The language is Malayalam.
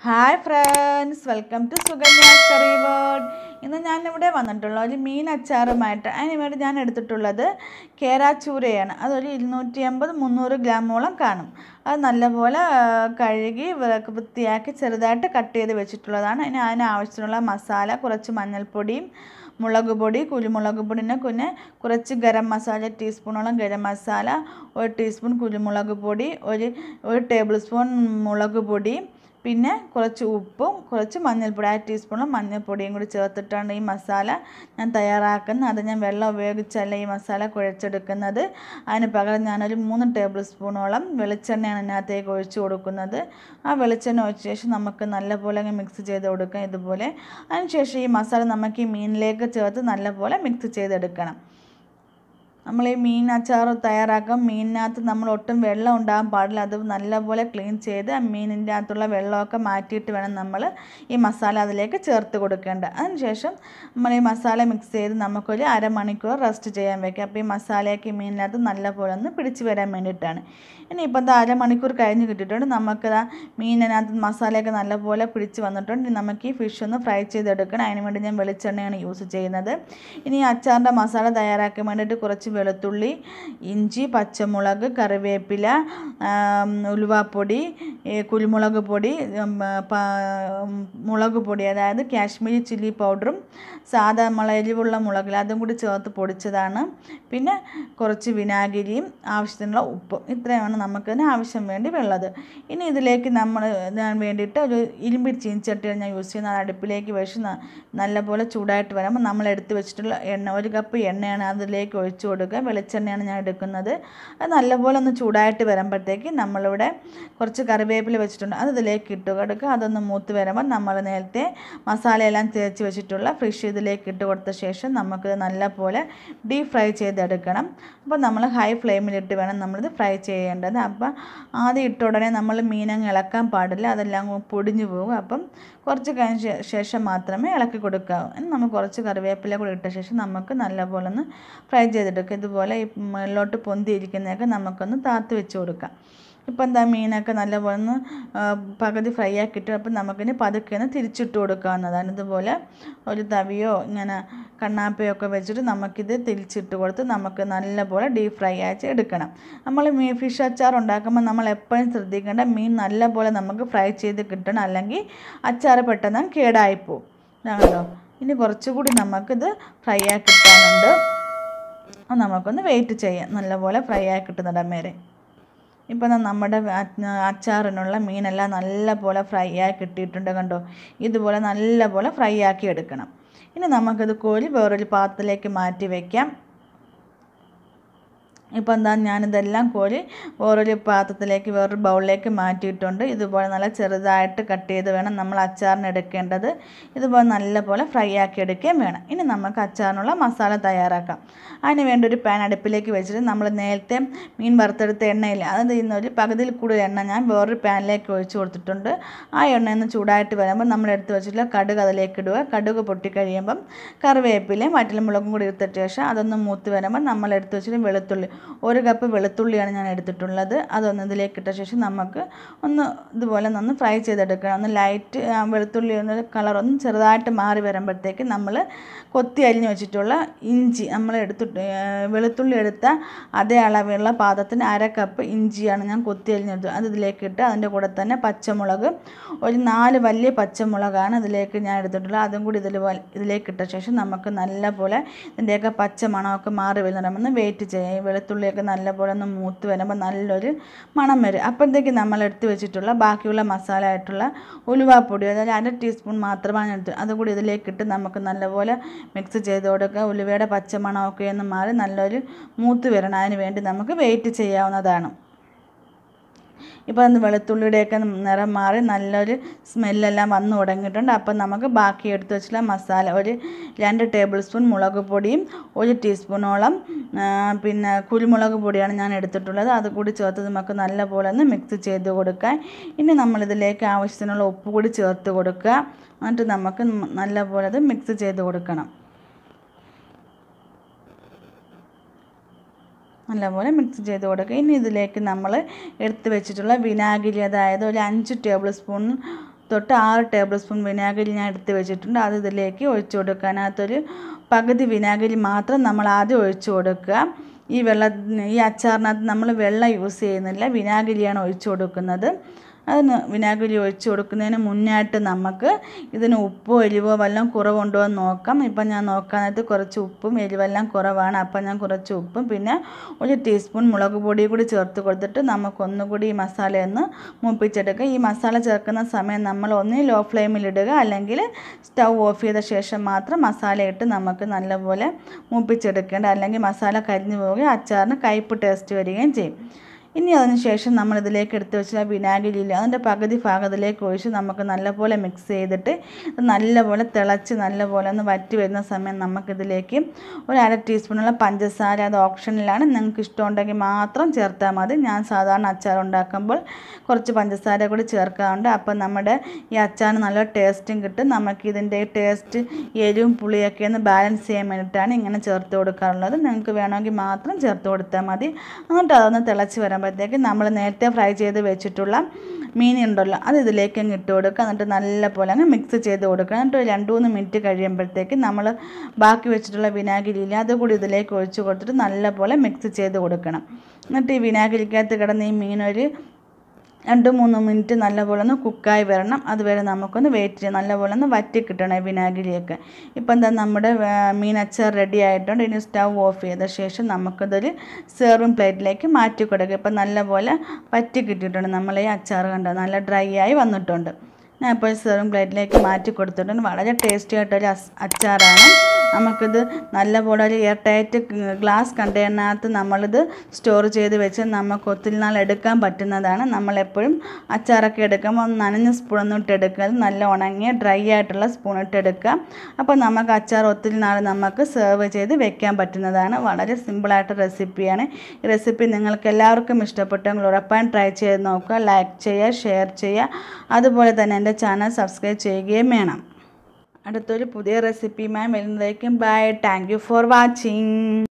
hi friends welcome to Sukanya's curry world ഇന്ന് ഞാനിവിടെ വന്നിട്ടുള്ള ഒരു മീൻ അച്ചാറുമായിട്ട് അതിന് വേണ്ടി ഞാൻ എടുത്തിട്ടുള്ളത് കേരാച്ചൂരയാണ് അതൊരു ഇരുന്നൂറ്റി അമ്പത് മുന്നൂറ് ഗ്രാമോളം കാണും അത് നല്ലപോലെ ആ, കഴുകി വൃ- വൃത്തിയാക്കി ചെറുതായിട്ട് കട്ട് ചെയ്ത് വെച്ചിട്ടുള്ളതാണ് അതിന് അതിന് ആവശ്യത്തിനുള്ള മസാല കുറച്ച് മഞ്ഞൾപ്പൊടിയും മുളക് പൊടി കുരുമുളക് പൊടിനെ പിന്നെ കുറച്ച് ഗരം മസാല ടീസ്പൂണോളം ഗരം മസാല ഒരു ടീസ്പൂൺ കുരുമുളക് പൊടി ഒരു ഒരു ടേബിൾ സ്പൂൺ മുളക് പൊടി പിന്നെ കുറച്ച് ഉപ്പും കുറച്ച് മഞ്ഞൾപ്പൊടി അര ടീസ്പൂണും മഞ്ഞൾപ്പൊടിയും കൂടി ചേർത്തിട്ടാണ് ഈ മസാല ഞാൻ തയ്യാറാക്കുന്നത് അത് ഞാൻ വെള്ളം ഉപയോഗിച്ചല്ല ഈ മസാല കുഴച്ചെടുക്കുന്നത് അതിന് പകരം ഞാനൊരു മൂന്ന് ടേബിൾ സ്പൂണോളം വെളിച്ചെണ്ണയാണ് ഇതിനകത്തേക്ക് ഒഴിച്ച് കൊടുക്കുന്നത് ആ വെളിച്ചെണ്ണ ഒഴിച്ച ശേഷം നമുക്ക് നല്ലപോലെ അങ്ങ് മിക്സ് ചെയ്ത് കൊടുക്കാം ഇതുപോലെ അതിനുശേഷം ഈ മസാല നമുക്ക് ഈ മീനിലേക്ക് ചേർത്ത് നല്ലപോലെ മിക്സ് ചെയ്തെടുക്കണം നമ്മൾ ഈ മീൻ അച്ചാർ തയ്യാറാക്കും മീനിനകത്ത് നമ്മൾ ഒട്ടും വെള്ളം ഉണ്ടാകാൻ പാടില്ല അത് നല്ലപോലെ ക്ലീൻ ചെയ്ത് ആ മീനിൻ്റെ അകത്തുള്ള വെള്ളമൊക്കെ മാറ്റിയിട്ട് വേണം നമ്മൾ ഈ മസാല അതിലേക്ക് ചേർത്ത് കൊടുക്കേണ്ടത് അതിനുശേഷം നമ്മൾ ഈ മസാല മിക്സ് ചെയ്ത് നമുക്കൊരു അരമണിക്കൂർ റെസ്റ്റ് ചെയ്യാൻ വെക്കാം അപ്പോൾ ഈ മസാലയൊക്കെ ഈ മീനിനകത്ത് നല്ലപോലെ ഒന്ന് പിടിച്ച് വരാൻ വേണ്ടിയിട്ടാണ് ഇനിയിപ്പോൾ ഇത് അരമണിക്കൂർ കഴിഞ്ഞ് കിട്ടിയിട്ടുണ്ട് നമുക്ക് ആ മീനിനകത്ത് മസാലയൊക്കെ നല്ലപോലെ പിടിച്ച് വന്നിട്ടുണ്ട് ഇനി നമുക്ക് ഈ ഫിഷ് ഒന്ന് ഫ്രൈ ചെയ്തെടുക്കണം അതിന് വേണ്ടി ഞാൻ വെളിച്ചെണ്ണയാണ് യൂസ് ചെയ്യുന്നത് ഇനി ഈ അച്ചാറിൻ്റെ മസാല തയ്യാറാക്കാൻ വേണ്ടിയിട്ട് കുറച്ച് വെളുത്തുള്ളി ഇഞ്ചി പച്ചമുളക് കറിവേപ്പില ആം, ഉലുവാപ്പൊടി ഏ, കുരുമുളക് പൊടി ഉം, പ- ഉം, മുളക് പൊടി അതായത് കാശ്മീരി ചില്ലി പൗഡറും സാധാ നമ്മളെ എരിവുള്ള മുളകിൽ അതും കൂടി ചേർത്ത് പൊടിച്ചതാണ് പിന്നെ കുറച്ച് വിനാഗിരിയും ആവശ്യത്തിനുള്ള ഉപ്പും ഇത്രയാണ് നമുക്കതിന് ആവശ്യം വേണ്ടി ഉള്ളത് ഇനി ഇതിലേക്ക് നമ്മൾ ഇതിന് വേണ്ടിയിട്ട് ഒരു ഇരുമ്പി ചീൻചട്ടിയാണ് ഞാൻ യൂസ് ചെയ്യുന്നത് അത് അടുപ്പിലേക്ക് വെച്ച് ന- നല്ലപോലെ ചൂടായിട്ട് വരുമ്പോൾ നമ്മൾ എടുത്ത് വെച്ചിട്ടുള്ള എണ്ണ ഒരു കപ്പ് എണ്ണയാണ് അതിലേക്ക് ഒഴിച്ചു കൊടുക്കുക വെളിച്ചെണ്ണയാണ് ഞാൻ എടുക്കുന്നത് അത് നല്ലപോലെ ഒന്ന് ചൂടായിട്ട് വരുമ്പോഴത്തേക്ക് നമ്മളിവിടെ കുറച്ച് കറിവേപ്പില വെച്ചിട്ടുണ്ട് അത് ഇതിലേക്ക് ഇട്ട് കൊടുക്കുക അതൊന്ന് മൂത്ത് വരുമ്പോൾ നമ്മൾ നേരത്തെ മസാലയെല്ലാം തേച്ച് വെച്ചിട്ടുള്ള ഫിഷ് ഇതിലേക്ക് ഇട്ട് കൊടുത്ത ശേഷം നമുക്കിത് നല്ലപോലെ ഡീപ് ഫ്രൈ ചെയ്തെടുക്കണം അപ്പോൾ നമ്മൾ ഹൈ ഫ്ലെയിമിലിട്ട് വേണം നമ്മളിത് ഫ്രൈ ചെയ്യേണ്ടത് അപ്പോൾ ആദ്യം ഇട്ട ഉടനെ നമ്മൾ മീനങ്ങ് ഇളക്കാൻ പാടില്ല അതെല്ലാം അങ്ങ് പൊടിഞ്ഞു പോകും അപ്പം കുറച്ച് കഴിഞ്ഞ ശേ- ശേഷം മാത്രമേ ഇളക്കി കൊടുക്കാവൂ ഇനി നമ്മൾ കുറച്ച് കറിവേപ്പില കൂടി ഇട്ട ശേഷം നമുക്ക് നല്ലപോലെ ഒന്ന് ഫ്രൈ ചെയ്തെടുക്കാം ഇതുപോലെ ഈ മുകളിലോട്ട് പൊന്തിയിരിക്കുന്നതൊക്കെ നമുക്കൊന്ന് താത്ത് വെച്ച് കൊടുക്കാം ഇപ്പം എന്താ മീനൊക്കെ നല്ലപോലെ ഒന്ന് ആ, പകുതി ഫ്രൈ ആക്കിയിട്ട് അപ്പം നമുക്കിനി പതുക്കെ ഒന്ന് തിരിച്ചിട്ട് കൊടുക്കാവുന്നതാണ് ഇതുപോലെ ഒരു തവിയോ ഇങ്ങനെ കണ്ണാപ്പയോ ഒക്കെ വെച്ചിട്ട് നമുക്കിത് തിരിച്ചിട്ട് കൊടുത്ത് നമുക്ക് നല്ലപോലെ ഡീപ് ഫ്രൈ ആക്കി എടുക്കണം നമ്മൾ മീൻ ഫിഷ് അച്ചാർ ഉണ്ടാക്കുമ്പോൾ നമ്മൾ എപ്പോഴും ശ്രദ്ധിക്കേണ്ട മീൻ നല്ലപോലെ നമുക്ക് ഫ്രൈ ചെയ്ത് കിട്ടണം അല്ലെങ്കിൽ അച്ചാർ പെട്ടെന്ന് കേടായിപ്പോവും ഇതാണല്ലോ ഇനി കുറച്ചുകൂടി നമുക്കിത് ഫ്രൈ ആക്കി കിട്ടാനുണ്ട് അത് നമുക്കൊന്ന് വെയിറ്റ് ചെയ്യാം നല്ലപോലെ ഫ്രൈ ആക്കി കിട്ടുന്നിടം വരെ ഇപ്പം ദാ നമ്മുടെ അ- അച്ചാറിനുള്ള മീനെല്ലാം നല്ലപോലെ ഫ്രൈ ആക്കി കിട്ടിയിട്ടുണ്ട് കണ്ടോ ഇതുപോലെ നല്ലപോലെ ഫ്രൈ ആക്കി എടുക്കണം ഇനി നമുക്കിത് കോരി വേറൊരു പാത്രത്തിലേക്ക് മാറ്റി വയ്ക്കാം ഇപ്പം എന്താ ഞാനിതെല്ലാം കോരി വേറൊരു പാത്രത്തിലേക്ക് വേറൊരു ബൗളിലേക്ക് മാറ്റിയിട്ടുണ്ട് ഇതുപോലെ നല്ല ചെറുതായിട്ട് കട്ട് ചെയ്ത് വേണം നമ്മൾ അച്ചാറിന് എടുക്കേണ്ടത് ഇതുപോലെ നല്ലപോലെ ഫ്രൈ ആക്കി എടുക്കുകയും വേണം ഇനി നമുക്ക് അച്ചാറിനുള്ള മസാല തയ്യാറാക്കാം അതിന് വേണ്ടി ഒരു പാൻ അടുപ്പിലേക്ക് വെച്ചിട്ട് നമ്മൾ നേരത്തെ മീൻ വറുത്തെടുത്ത എണ്ണയില്ല അത് ഇന്നൊരു പകുതിയിൽ കൂടുതൽ എണ്ണ ഞാൻ വേറൊരു പാനിലേക്ക് ഒഴിച്ച് കൊടുത്തിട്ടുണ്ട് ആ എണ്ണ ഒന്ന് ചൂടായിട്ട് വരുമ്പോൾ നമ്മൾ എടുത്ത് വെച്ചിട്ടുള്ള കടുക് അതിലേക്ക് ഇടുക കടുക് പൊട്ടിക്കഴിയുമ്പം കറിവേപ്പിലയും വറ്റൽമുളകും കൂടി എടുത്ത ശേഷം അതൊന്ന് മൂത്ത് വരുമ്പോൾ നമ്മൾ എടുത്ത് വെച്ചിട്ട് വെളുത്തുള്ളി ഒരു കപ്പ് വെളുത്തുള്ളിയാണ് ഞാൻ എടുത്തിട്ടുള്ളത് അതൊന്ന് ഇതിലേക്ക് ഇട്ട ശേഷം നമുക്ക് ഒന്ന് ഇതുപോലെ ഒന്ന് ഫ്രൈ ചെയ്തെടുക്കണം ഒന്ന് ലൈറ്റ് വെളുത്തുള്ളി ഒന്ന് കളർ ഒന്ന് ചെറുതായിട്ട് മാറി വരുമ്പോഴത്തേക്ക് നമ്മൾ കൊത്തി അരിഞ്ഞ് വെച്ചിട്ടുള്ള ഇഞ്ചി നമ്മൾ എടുത്തിട്ട് ഏർ വെളുത്തുള്ളി എടുത്ത അതേ അളവുള്ള പാത്രത്തിന് അര കപ്പ് ഇഞ്ചിയാണ് ഞാൻ കൊത്തി അരിഞ്ഞെടുത്തത് അത് ഇതിലേക്ക് ഇട്ട് അതിൻ്റെ കൂടെ തന്നെ പച്ചമുളക് ഒരു നാല് വലിയ പച്ചമുളകാണ് ഇതിലേക്ക് ഞാൻ എടുത്തിട്ടുള്ളത് അതും കൂടി ഇതിൽ ഇതിലേക്ക് ഇട്ട ശേഷം നമുക്ക് നല്ലപോലെ ഇതിൻ്റെയൊക്കെ പച്ച മണമൊക്കെ മാറി വരുന്നിടമെന്ന് വെയിറ്റ് ചെയ്യാം ഈ വെളുത്തുള്ളിയൊക്കെ നല്ലപോലെ ഒന്ന് മൂത്ത് വരുമ്പോൾ നല്ലൊരു മണം വരും അപ്പോഴത്തേക്ക് നമ്മൾ എടുത്ത് വെച്ചിട്ടുള്ള ബാക്കിയുള്ള മസാല ആയിട്ടുള്ള ഉലുവാപ്പൊടി അതായത് അര ടീസ്പൂൺ മാത്രമാണ് ഞാൻ എടുത്തത് അതുകൂടി ഇതിലേക്ക് ഇട്ട് നമുക്ക് നല്ലപോലെ മിക്സ് ചെയ്ത് കൊടുക്കുക ഉലുവയുടെ പച്ചമണമൊക്കെ ഒന്ന് മാറി നല്ലൊരു മൂത്ത് വരണം അതിന് വേണ്ടി നമുക്ക് വെയിറ്റ് ചെയ്യാവുന്നതാണ് ഇപ്പോൾ അത് വെളുത്തുള്ളിയുടെയൊക്കെ നിറം മാറി നല്ലൊരു സ്മെല്ലെല്ലാം വന്ന് തുടങ്ങിയിട്ടുണ്ട് അപ്പം നമുക്ക് ബാക്കി എടുത്ത് വെച്ചിട്ടുള്ള മസാല ഒരു രണ്ട് ടേബിൾ സ്പൂൺ മുളക് പൊടിയും ഒരു ടീസ്പൂണോളം ആ, പിന്നെ കുരുമുളക് പൊടിയാണ് ഞാൻ എടുത്തിട്ടുള്ളത് അത് കൂടി ചേർത്ത് നമുക്ക് നല്ലപോലെ ഒന്ന് മിക്സ് ചെയ്ത് കൊടുക്കാൻ ഇനി നമ്മളിതിലേക്ക് ആവശ്യത്തിനുള്ള ഉപ്പ് കൂടി ചേർത്ത് കൊടുക്കുക എന്നിട്ട് നമുക്ക് നല്ലപോലെ അത് മിക്സ് ചെയ്ത് കൊടുക്കണം നല്ലപോലെ മിക്സ് ചെയ്ത് കൊടുക്കുക ഇനി ഇതിലേക്ക് നമ്മൾ എടുത്ത് വെച്ചിട്ടുള്ള വിനാഗിരി അതായത് ഒരു അഞ്ച് ടേബിൾ സ്പൂൺ തൊട്ട് ആറ് ടേബിൾ സ്പൂൺ വിനാഗിരി ഞാൻ എടുത്ത് വെച്ചിട്ടുണ്ട് അത് ഇതിലേക്ക് ഒഴിച്ചു കൊടുക്കുക അതിനകത്തൊരു പകുതി വിനാഗിരി മാത്രം നമ്മൾ ആദ്യം ഒഴിച്ചു കൊടുക്കുക ഈ വെള്ള ഈ അച്ചാറിനകത്ത് നമ്മൾ വെള്ളം യൂസ് ചെയ്യുന്നില്ല വിനാഗിരിയാണ് ഒഴിച്ചു കൊടുക്കുന്നത് അതിന് വിനാഗിരി ഒഴിച്ച് കൊടുക്കുന്നതിന് മുന്നായിട്ട് നമുക്ക് ഇതിന് ഉപ്പോ എരിവോ വല്ലതും കുറവുണ്ടോ എന്ന് നോക്കാം ഇപ്പം ഞാൻ നോക്കാനായിട്ട് കുറച്ച് ഉപ്പും എരിവെല്ലാം കുറവാണ് അപ്പം ഞാൻ കുറച്ച് ഉപ്പും പിന്നെ ഒരു ടീസ്പൂൺ മുളക് പൊടി കൂടി ചേർത്ത് കൊടുത്തിട്ട് നമുക്കൊന്നുകൂടി ഈ മസാലയൊന്ന് മൂപ്പിച്ചെടുക്കുക ഈ മസാല ചേർക്കുന്ന സമയം നമ്മൾ ഒന്നേ ലോ ഫ്ലെയിമിൽ ഇടുക അല്ലെങ്കിൽ സ്റ്റൗ ഓഫ് ചെയ്ത ശേഷം മാത്രം മസാല ഇട്ട് നമുക്ക് നല്ലപോലെ മൂപ്പിച്ചെടുക്കേണ്ട അല്ലെങ്കിൽ മസാല കരിഞ്ഞു പോവുകയും അച്ചാറിന് കയ്പ്പ് ടേസ്റ്റ് വരികയും ചെയ്യും ഇനി അതിന് ശേഷം നമ്മൾ ഇതിലേക്ക് എടുത്ത് വെച്ച വിനാഗിരി ഇല്ല അതിൻ്റെ പകുതി ഭാഗത്തിലേക്ക് ഒഴിച്ച് നമുക്ക് നല്ലപോലെ മിക്സ് ചെയ്തിട്ട് ഇത് നല്ലപോലെ തിളച്ച് നല്ലപോലെ ഒന്ന് വറ്റി വരുന്ന സമയം നമുക്കിതിലേക്ക് ഒരു അര ടീസ്പൂണുള്ള പഞ്ചസാര അത് ഓപ്ഷനിലാണ് നിങ്ങൾക്ക് ഇഷ്ടമുണ്ടെങ്കിൽ മാത്രം ചേർത്താൽ മതി ഞാൻ സാധാരണ അച്ചാർ ഉണ്ടാക്കുമ്പോൾ കുറച്ച് പഞ്ചസാര കൂടി ചേർക്കാറുണ്ട് അപ്പം നമ്മുടെ ഈ അച്ചാറിന് നല്ല ടേസ്റ്റും കിട്ടും നമുക്ക് ഇതിൻ്റെ ടേസ്റ്റ് എരിവും പുളിയൊക്കെ ഒന്ന് ബാലൻസ് ചെയ്യാൻ വേണ്ടിയിട്ടാണ് ഇങ്ങനെ ചേർത്ത് കൊടുക്കാറുള്ളത് നിങ്ങൾക്ക് വേണമെങ്കിൽ മാത്രം ചേർത്ത് കൊടുത്താൽ മതി എന്നിട്ട് അതൊന്ന് തിളച്ച് വരുമ്പോഴത്തേക്ക് നമ്മൾ നേരത്തെ ഫ്രൈ ചെയ്ത് വെച്ചിട്ടുള്ള മീൻ ഉണ്ടല്ലോ അത് ഇതിലേക്ക് അങ്ങ് ഇട്ട് കൊടുക്കുക എന്നിട്ട് നല്ലപോലെ അങ്ങ് മിക്സ് ചെയ്ത് കൊടുക്കുക എന്നിട്ട് ഒരു രണ്ട് മൂന്ന് മിനിറ്റ് കഴിയുമ്പോഴത്തേക്ക് നമ്മൾ ബാക്കി വെച്ചിട്ടുള്ള വിനാഗിരിയില്ല അതുകൂടി ഇതിലേക്ക് ഒഴിച്ച് കൊടുത്തിട്ട് നല്ലപോലെ മിക്സ് ചെയ്ത് കൊടുക്കണം എന്നിട്ട് ഈ വിനാഗിരിക്കകത്ത് കിടന്ന് ഈ മീനൊരു രണ്ട് മൂന്ന് മിനിറ്റ് നല്ലപോലെ ഒന്ന് കുക്കായി വരണം അതുവരെ നമുക്കൊന്ന് വെയിറ്റ് ചെയ്യാം നല്ലപോലെ ഒന്ന് വറ്റി കിട്ടണം ഈ വിനാഗിരിയൊക്കെ ഇപ്പം എന്താ നമ്മുടെ ആ, മീൻ അച്ചാർ റെഡി ആയിട്ടുണ്ട് ഇനി സ്റ്റൗ ഓഫ് ചെയ്ത ശേഷം നമുക്കതൊരു സെർവിങ് പ്ലേറ്റിലേക്ക് മാറ്റി കൊടുക്കുക ഇപ്പം നല്ലപോലെ വറ്റി കിട്ടിയിട്ടുണ്ട് നമ്മൾ ഈ അച്ചാർ കണ്ടോ നല്ല ഡ്രൈ ആയി വന്നിട്ടുണ്ട് ഞാൻ ഇപ്പോൾ സെർവിങ് പ്ലേറ്റിലേക്ക് മാറ്റി കൊടുത്തിട്ടുണ്ട് വളരെ ടേസ്റ്റി ആയിട്ടൊരു അസ് അച്ചാറാണ് നമുക്കിത് നല്ലപോലെ ഒരു എയർ ടൈറ്റ് ഗ്ലാസ് കണ്ടെയ്നറിനകത്ത് നമ്മളിത് സ്റ്റോർ ചെയ്ത് വെച്ച് നമുക്ക് ഒത്തിരി നാൾ എടുക്കാൻ പറ്റുന്നതാണ് നമ്മളെപ്പോഴും അച്ചാറൊക്കെ എടുക്കുമ്പോൾ ഒന്ന് നനഞ്ഞ സ്പൂണൊന്നും ഇട്ട് എടുക്കരുത് നല്ല ഉണങ്ങിയ ഡ്രൈ ആയിട്ടുള്ള സ്പൂൺ ഇട്ട് എടുക്കുക അപ്പോൾ നമുക്ക് അച്ചാർ ഒത്തിരി നാൾ നമുക്ക് സെർവ് ചെയ്ത് വെക്കാൻ പറ്റുന്നതാണ് വളരെ സിമ്പിളായിട്ട് റെസിപ്പിയാണ് ഈ റെസിപ്പി നിങ്ങൾക്ക് എല്ലാവർക്കും ഇഷ്ടപ്പെട്ടെങ്കിൽ ഉറപ്പായും ട്രൈ ചെയ്ത് നോക്കുക ലൈക്ക് ചെയ്യുക ഷെയർ ചെയ്യുക അതുപോലെ തന്നെ എൻ്റെ ചാനൽ സബ്സ്ക്രൈബ് ചെയ്യുകയും വേണം അടുത്തൊരു പുതിയ റെസിപ്പിയുമായി വരുന്നതായിരിക്കും bye thank you for watching